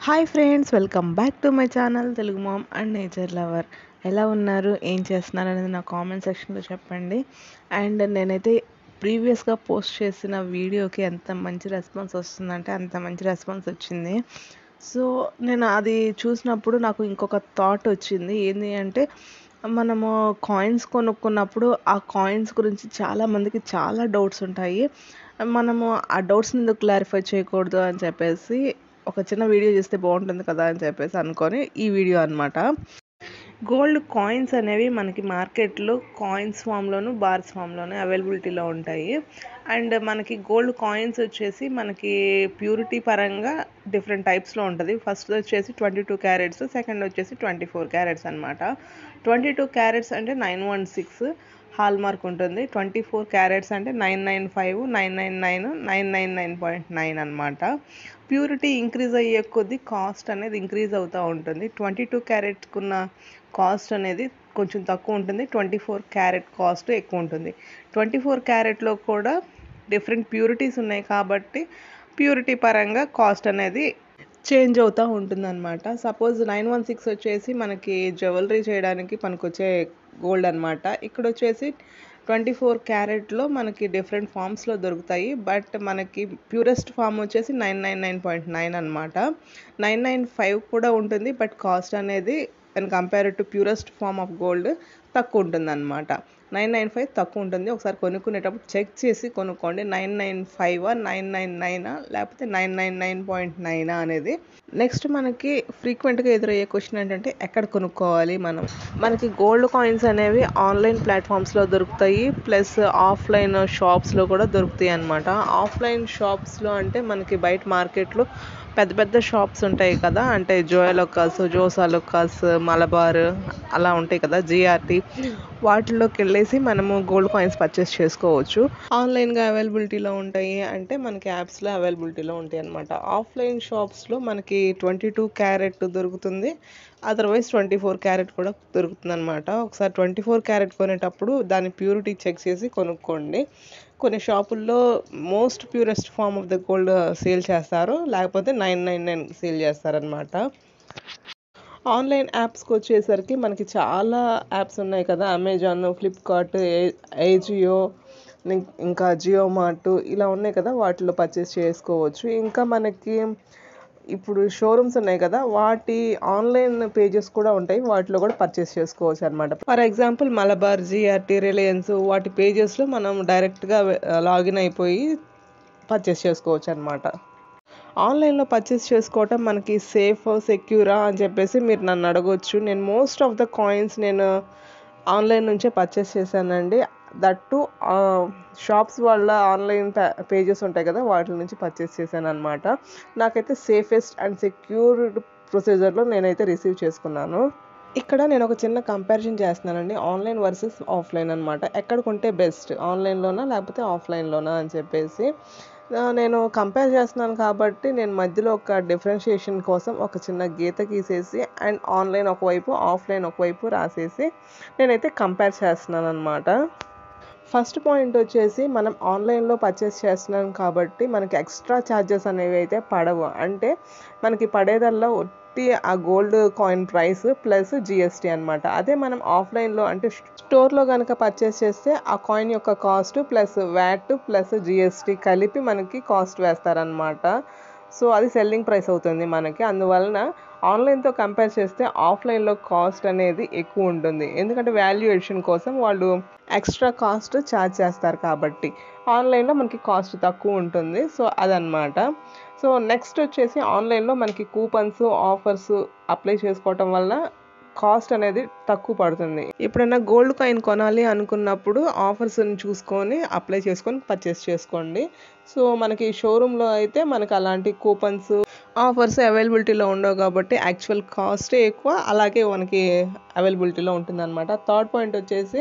hi friends welcome back to my channel Telugu mom and nature lover ఎలా ఉన్నారు ఏం చేస్తున్నారు అనేది నా కామెంట్ సెక్షన్లో చెప్పండి అండ్ నేనైతే ప్రీవియస్గా పోస్ట్ చేసిన వీడియోకి ఎంత మంచి రెస్పాన్స్ వస్తుందంటే అంత మంచి రెస్పాన్స్ వచ్చింది సో నేను అది చూసినప్పుడు నాకు ఇంకొక థాట్ వచ్చింది ఏంటి అంటే మనము కాయిన్స్ కొనుక్కున్నప్పుడు ఆ కాయిన్స్ గురించి చాలా మందికి చాలా డౌట్స్ ఉంటాయి మనము ఆ డౌట్స్ని ఎందుకు క్లారిఫై చేయకూడదు అని చెప్పేసి ఒక చిన్న వీడియో చేస్తే బాగుంటుంది కదా అని చెప్పేసి అనుకొని ఈ వీడియో అనమాట గోల్డ్ కాయిన్స్ అనేవి మనకి మార్కెట్లో కాయిన్స్ ఫామ్లోను బార్స్ ఫామ్లోను అవైలబిలిటీలో ఉంటాయి అండ్ మనకి గోల్డ్ కాయిన్స్ వచ్చేసి మనకి ప్యూరిటీ పరంగా డిఫరెంట్ టైప్స్లో ఉంటుంది ఫస్ట్ వచ్చేసి ట్వంటీ టూ క్యారెట్స్ సెకండ్ వచ్చేసి ట్వంటీ ఫోర్ క్యారెట్స్ అనమాట ట్వంటీ టూ క్యారెట్స్ అంటే nine one six hallmark ఉంటుంది ట్వంటీ ఫోర్ క్యారెట్స్ అంటే nine nine five nine nine nine nine nine nine point nine అనమాట purity increase అయ్యే కొద్దీ cost అనేది increase అవుతూ ఉంటుంది ట్వంటీ టూ క్యారెట్కున్న కాస్ట్ అనేది కొంచెం తక్కువ ఉంటుంది ట్వంటీ ఫోర్ క్యారెట్ కాస్ట్ ఎక్కువ ఉంటుంది ట్వంటీ ఫోర్ క్యారెట్లో కూడా డిఫరెంట్ ప్యూరిటీస్ ఉన్నాయి కాబట్టి ప్యూరిటీ పరంగా కాస్ట్ అనేది చేంజ్ అవుతూ ఉంటుంది అనమాట సపోజ్ నైన్ వన్ సిక్స్ వచ్చేసి మనకి జ్యువెలరీ చేయడానికి పనికొచ్చే గోల్డ్ అనమాట ఇక్కడ వచ్చేసి ట్వంటీ ఫోర్ క్యారెట్లో మనకి డిఫరెంట్ ఫామ్స్లో దొరుకుతాయి బట్ మనకి ప్యూరెస్ట్ ఫామ్ వచ్చేసి nine nine nine point nine అనమాట నైన్ నైన్ ఫైవ్ కూడా ఉంటుంది బట్ కాస్ట్ అనేది and compare to purest form of gold తక్కువ ఉంటుంది అనమాట నైన్ నైన్ ఫైవ్ తక్కువ ఉంటుంది ఒకసారి కొనుక్కునేటప్పుడు చెక్ చేసి కొనుక్కోండి nine nine five nine nine నైనా లేకపోతే నైన్ నైన్ నైన్ పాయింట్ నైనా అనేది నెక్స్ట్ మనకి ఫ్రీక్వెంట్గా ఎదురయ్యే క్వశ్చన్ ఏంటంటే ఎక్కడ కొనుక్కోవాలి మనం మనకి గోల్డ్ కాయిన్స్ అనేవి ఆన్లైన్ ప్లాట్ఫామ్స్లో దొరుకుతాయి ప్లస్ ఆఫ్లైన్ షాప్స్లో కూడా దొరుకుతాయి అనమాట ఆఫ్లైన్ షాప్స్లో అంటే మనకి బయట మార్కెట్లో పెద్ద పెద్ద షాప్స్ ఉంటాయి కదా అంటే జోయలొకాస్ జోసాలొకాస్ మలబార్ అలా ఉంటాయి కదా జిఆర్టీ వాటిలోకి వెళ్ళేసి మనము గోల్డ్ కాయిన్స్ పర్చేస్ చేసుకోవచ్చు ఆన్లైన్గా అవైలబిలిటీలో ఉంటాయి అంటే మనకి యాప్స్లో అవైలబిలిటీలో ఉంటాయి అనమాట ఆఫ్లైన్ షాప్స్లో మనకి ట్వంటీ టూ క్యారెట్ దొరుకుతుంది అదర్వైజ్ ట్వంటీ ఫోర్ క్యారెట్ కూడా దొరుకుతుంది అనమాట ఒకసారి ట్వంటీ ఫోర్ క్యారెట్ కొనేటప్పుడు దాని ప్యూరిటీ చెక్ చేసి కొనుక్కోండి కొన్ని షాపుల్లో most purest form of the gold sale చేస్తారు లేకపోతే నైన్ నైన్ నైన్ సేల్ చేస్తారనమాట ఆన్లైన్ యాప్స్కి వచ్చేసరికి మనకి చాలా యాప్స్ ఉన్నాయి కదా అమెజాన్ ఫ్లిప్కార్ట్ ఏజియో ఇంకా జియో మార్ట్ ఇలా ఉన్నాయి కదా వాటిలో పర్చేస్ చేసుకోవచ్చు ఇంకా మనకి ఇప్పుడు షోరూమ్స్ ఉన్నాయి కదా వాటి ఆన్లైన్ పేజెస్ కూడా ఉంటాయి వాటిలో కూడా పర్చేస్ చేసుకోవచ్చు అనమాట for example Malabar GRT Reliance వాటి పేజెస్లో మనం డైరెక్ట్గా లాగిన్ అయిపోయి పర్చేస్ చేసుకోవచ్చు అనమాట ఆన్లైన్లో పర్చేస్ చేసుకోవటం మనకి సేఫ్ సెక్యూరా అని చెప్పేసి మీరు నన్ను అడగొచ్చు నేను మోస్ట్ ఆఫ్ ద కాయిన్స్ నేను ఆన్లైన్ నుంచే పర్చేస్ చేశానండి దట్టు షాప్స్ వాళ్ళ ఆన్లైన్ పేజెస్ ఉంటాయి కదా వాటి నుంచి పర్చేస్ చేశాను అనమాట నాకైతే సేఫెస్ట్ అండ్ సెక్యూర్డ్ ప్రొసీజర్లో నేనైతే రిసీవ్ చేసుకున్నాను ఇక్కడ నేను ఒక చిన్న కంపారిజన్ చేస్తున్నానండి ఆన్లైన్ వర్సెస్ ఆఫ్లైన్ అనమాట ఎక్కడ కొంటే బెస్ట్ ఆన్లైన్లోనా లేకపోతే ఆఫ్లైన్లోనా అని చెప్పేసి నేను కంపేర్ చేస్తున్నాను కాబట్టి నేను మధ్యలో ఒక డిఫరెన్షియేషన్ కోసం ఒక చిన్న గీత గీసేసి అండ్ ఆన్లైన్ ఒకవైపు ఆఫ్లైన్ ఒకవైపు రాసేసి నేనైతే కంపేర్ చేస్తున్నాను అనమాట ఫస్ట్ పాయింట్ వచ్చేసి మనం ఆన్లైన్లో పర్చేస్ చేస్తున్నాం కాబట్టి మనకి ఎక్స్ట్రా ఛార్జెస్ అనేవి అయితే పడవు అంటే మనకి పడేదల్లా ఒట్టి ఆ gold coin price plus GST అనమాట అదే మనం ఆఫ్లైన్లో అంటే స్టోర్లో కనుక పర్చేస్ చేస్తే ఆ కాయిన్ యొక్క cost plus VAT plus GST కలిపి మనకి కాస్ట్ వేస్తారనమాట సో అది సెల్లింగ్ ప్రైస్ అవుతుంది మనకి అందువలన ఆన్లైన్తో కంపేర్ చేస్తే ఆఫ్లైన్లో కాస్ట్ అనేది ఎక్కువ ఉంటుంది ఎందుకంటే వాల్యుయేషన్ కోసం వాళ్ళు ఎక్స్ట్రా కాస్ట్ ఛార్జ్ చేస్తారు కాబట్టి ఆన్లైన్లో మనకి కాస్ట్ తక్కువ ఉంటుంది సో అదనమాట సో నెక్స్ట్ వచ్చేసి ఆన్లైన్లో మనకి కూపన్స్ ఆఫర్స్ అప్లై చేసుకోవటం వల్ల కాస్ట్ అనేది తక్కువ పడుతుంది ఎప్పుడైనా గోల్డ్ కాయిన్ కొనాలి అనుకున్నప్పుడు ఆఫర్స్ని చూసుకొని అప్లై చేసుకొని పర్చేస్ చేసుకోండి సో మనకి షోరూంలో అయితే మనకి అలాంటి కూపన్స్ ఆఫర్స్ అవైలబిలిటీలో ఉండవు కాబట్టి యాక్చువల్ కాస్టే ఎక్కువ అలాగే మనకి అవైలబిలిటీలో ఉంటుంది అనమాట థర్డ్ పాయింట్ వచ్చేసి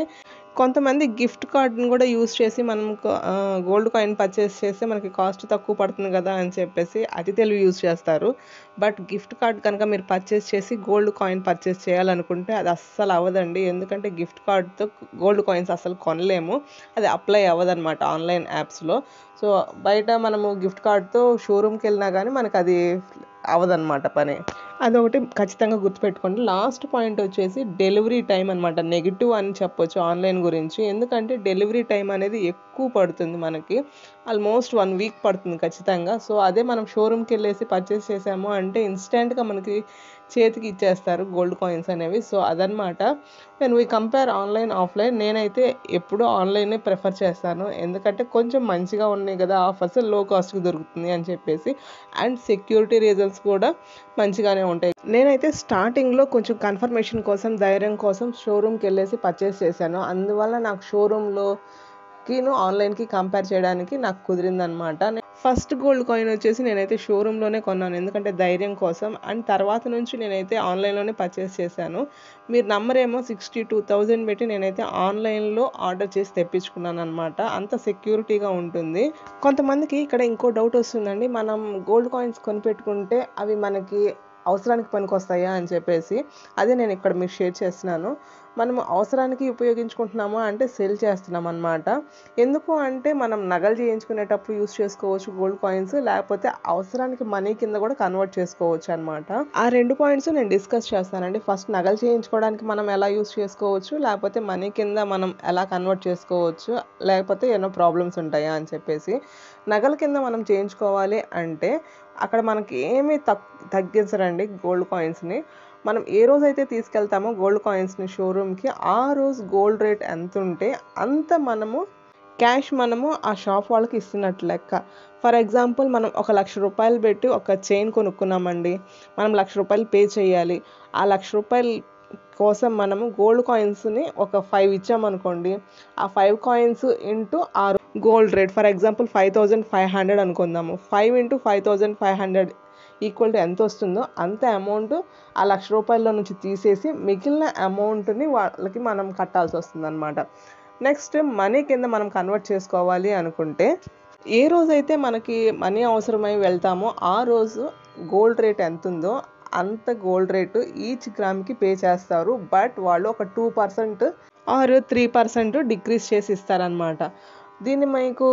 కొంతమంది గిఫ్ట్ కార్డ్ని కూడా యూస్ చేసి మనం గోల్డ్ కాయిన్ పర్చేస్ చేస్తే మనకి కాస్ట్ తక్కువ పడుతుంది కదా అని చెప్పేసి అతి తెలివి యూస్ చేస్తారు బట్ గిఫ్ట్ కార్డ్ కనుక మీరు పర్చేస్ చేసి గోల్డ్ కాయిన్ పర్చేస్ చేయాలనుకుంటే అది అస్సలు అవ్వదండి ఎందుకంటే గిఫ్ట్ కార్డ్తో గోల్డ్ కాయిన్స్ అసలు కొనలేము అది అప్లై అవ్వదన్నమాట ఆన్లైన్ యాప్స్లో సో బయట మనము గిఫ్ట్ కార్డ్తో షోరూమ్కి వెళ్ళినా కానీ మనకు అది అవ్వదన్నమాట పని అదొకటి ఖచ్చితంగా గుర్తుపెట్టుకోండి లాస్ట్ పాయింట్ వచ్చేసి డెలివరీ టైం అనమాట నెగిటివ్ అని చెప్పొచ్చు ఆన్లైన్ గురించి ఎందుకంటే డెలివరీ టైం అనేది ఎక్కువ పడుతుంది మనకి ఆల్మోస్ట్ వన్ వీక్ పడుతుంది ఖచ్చితంగా సో అదే మనం షోరూమ్కి వెళ్ళేసి పర్చేస్ చేసాము అంటే ఇన్స్టెంట్గా మనకి చేతికి ఇచ్చేస్తారు గోల్డ్ కాయిన్స్ అనేవి సో అదనమాట when we compare online offline నేనైతే ఎప్పుడూ ఆన్లైనే ప్రిఫర్ చేస్తాను ఎందుకంటే కొంచెం మంచిగా ఉన్నాయి కదా ఆఫర్స్ లో కాస్ట్కి దొరుకుతుంది అని చెప్పేసి అండ్ సెక్యూరిటీ రీజన్స్ కూడా మంచిగానే ఉంటాయి నేనైతే స్టార్టింగ్లో కొంచెం కన్ఫర్మేషన్ కోసం ధైర్యం కోసం షోరూమ్కి వెళ్ళేసి పర్చేస్ చేశాను అందువల్ల నాకు షోరూంలో కిను ఆన్లైన్కి కంపేర్ చేయడానికి నాకు కుదిరిందనమాట ఫస్ట్ గోల్డ్ కాయిన్ వచ్చేసి నేనైతే షోరూంలోనే కొన్నాను ఎందుకంటే ధైర్యం కోసం అండ్ తర్వాత నుంచి నేనైతే ఆన్లైన్లోనే పర్చేస్ చేశాను మీరు నమ్మరేమో సిక్స్టీ టూ థౌజండ్ పెట్టి నేనైతే ఆన్లైన్లో ఆర్డర్ చేసి తెప్పించుకున్నాను అనమాట అంత సెక్యూరిటీగా ఉంటుంది కొంతమందికి ఇక్కడ ఇంకో డౌట్ వస్తుందండి మనం గోల్డ్ కాయిన్స్ కొనిపెట్టుకుంటే అవి మనకి అవసరానికి పనికొస్తాయా అని చెప్పేసి అదే నేను ఇక్కడ మీకు షేర్ చేస్తున్నాను మనం అవసరానికి ఉపయోగించుకుంటున్నాము అంటే సెల్ చేస్తున్నాం అనమాట ఎందుకు అంటే మనం నగలు చేయించుకునేటప్పుడు యూస్ చేసుకోవచ్చు గోల్డ్ కాయిన్స్ లేకపోతే అవసరానికి మనీ కింద కూడా కన్వర్ట్ చేసుకోవచ్చు అనమాట ఆ రెండు పాయింట్స్ నేను డిస్కస్ చేస్తానండి ఫస్ట్ నగలు చేయించుకోవడానికి మనం ఎలా యూస్ చేసుకోవచ్చు లేకపోతే మనీ కింద మనం ఎలా కన్వర్ట్ చేసుకోవచ్చు లేకపోతే ఏమైనా ప్రాబ్లమ్స్ ఉంటాయా అని చెప్పేసి నగల కింద మనం చేయించుకోవాలి అంటే అక్కడ మనకి ఏమీ తక్ తగ్గించరండి గోల్డ్ కాయిన్స్ని మనం ఏ రోజైతే తీసుకెళ్తామో గోల్డ్ కాయిన్స్ని షోరూమ్కి ఆ రోజు గోల్డ్ రేట్ ఎంత ఉంటే అంత మనము క్యాష్ మనము ఆ షాప్ వాళ్ళకి ఇస్తున్నట్టు లెక్క ఫర్ ఎగ్జాంపుల్ మనం ఒక లక్ష రూపాయలు పెట్టి ఒక చైన్ కొనుక్కున్నామండి మనం లక్ష రూపాయలు పే చేయాలి ఆ లక్ష రూపాయలు కోసం మనము గోల్డ్ కాయిన్స్ని ఒక ఫైవ్ ఇచ్చామనుకోండి ఆ ఫైవ్ కాయిన్స్ ఇంటూ ఆరు gold rate for example five thousand five hundred అనుకుందాము five into five thousand five hundred equal to ఎంత వస్తుందో అంత అమౌంట్ ఆ లక్ష రూపాయల నుంచి తీసేసి మిగిలిన అమౌంట్ని వాళ్ళకి మనం కట్టాల్సి వస్తుంది అనమాట నెక్స్ట్ మనీ కింద మనం కన్వర్ట్ చేసుకోవాలి అనుకుంటే ఏ రోజైతే మనకి మనీ అవసరమై వెళ్తామో ఆ రోజు గోల్డ్ రేట్ ఎంత ఉందో అంత గోల్డ్ రేటు ఈచ్ గ్రామ్కి పే చేస్తారు బట్ వాళ్ళు ఒక two percent or three percent decrease చేసి ఇస్తారనమాట దీన్ని మీకు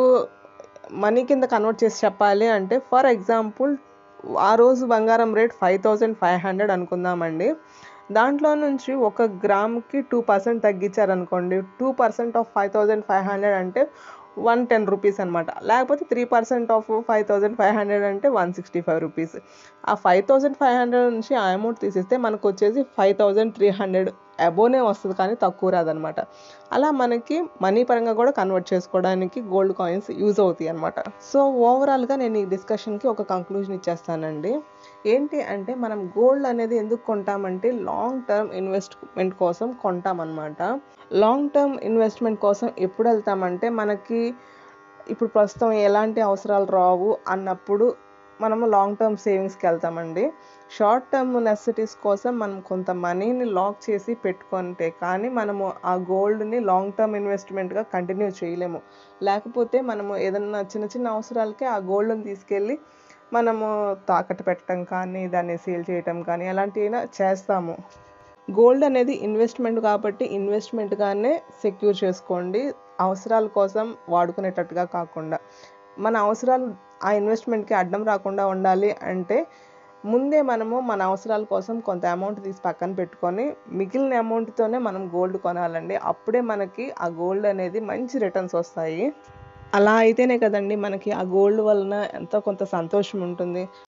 మనీ కింద కన్వర్ట్ చేసి చెప్పాలి అంటే ఫర్ ఎగ్జాంపుల్ ఆ రోజు బంగారం rate five thousand five hundred అనుకుందామండి దాంట్లో నుంచి ఒక గ్రామ్కి టూ పర్సెంట్ తగ్గించారనుకోండి two percent of five thousand five hundred అంటే వన్ టెన్ రూపీస్ అనమాట లేకపోతే three percent of five thousand five hundred అంటే వన్ సిక్స్టీ ఫైవ్ రూపీస్ ఆ ఫైవ్ థౌజండ్ ఫైవ్ హండ్రెడ్ నుంచి ఆ అమౌంట్ తీసేస్తే మనకు వచ్చేసి ఫైవ్ థౌజండ్ త్రీ హండ్రెడ్ అబోనే వస్తుంది కానీ తక్కువ రాదనమాట అలా మనకి మనీ పరంగా కూడా కన్వర్ట్ చేసుకోవడానికి గోల్డ్ కాయిన్స్ యూజ్ అవుతాయి అనమాట సో ఓవరాల్గా నేను ఈ డిస్కషన్కి ఒక కంక్లూజన్ ఇచ్చేస్తానండి ఏంటి అంటే మనం గోల్డ్ అనేది ఎందుకు కొంటామంటే లాంగ్ టర్మ్ ఇన్వెస్ట్మెంట్ కోసం కొంటామన్నమాట లాంగ్ టర్మ్ ఇన్వెస్ట్మెంట్ కోసం ఎప్పుడు వెళ్తామంటే మనకి ఇప్పుడు ప్రస్తుతం ఎలాంటి అవసరాలు రావు అన్నప్పుడు మనము లాంగ్ టర్మ్ సేవింగ్స్కి వెళ్తామండి షార్ట్ టర్మ్ నెసెసిటీస్ కోసం మనం కొంత మనీని లాక్ చేసి పెట్టుకుంటే కానీ మనము ఆ గోల్డ్ని లాంగ్ టర్మ్ ఇన్వెస్ట్మెంట్గా కంటిన్యూ చేయలేము లేకపోతే మనము ఏదన్నా చిన్న చిన్న అవసరాలకే ఆ గోల్డ్ని తీసుకెళ్ళి మనము తాకట్టు పెట్టడం కానీ దాన్ని సేల్ చేయటం కానీ అలాంటివి చేస్తాము గోల్డ్ అనేది ఇన్వెస్ట్మెంట్ కాబట్టి ఇన్వెస్ట్మెంట్గానే సెక్యూర్ చేసుకోండి అవసరాల కోసం వాడుకునేటట్టుగా కాకుండా మన అవసరాలు ఆ ఇన్వెస్ట్మెంట్కి అడ్డం రాకుండా ఉండాలి అంటే ముందే మనము మన అవసరాల కోసం కొంత అమౌంట్ తీసి పక్కన పెట్టుకొని మిగిలిన అమౌంట్తోనే మనం గోల్డ్ కొనాలండి అప్పుడే మనకి ఆ గోల్డ్ అనేది మంచి రిటర్న్స్ వస్తాయి అలా అయితేనే కదండి మనకి ఆ గోల్డ్ వలన ఎంతో కొంత సంతోషం ఉంటుంది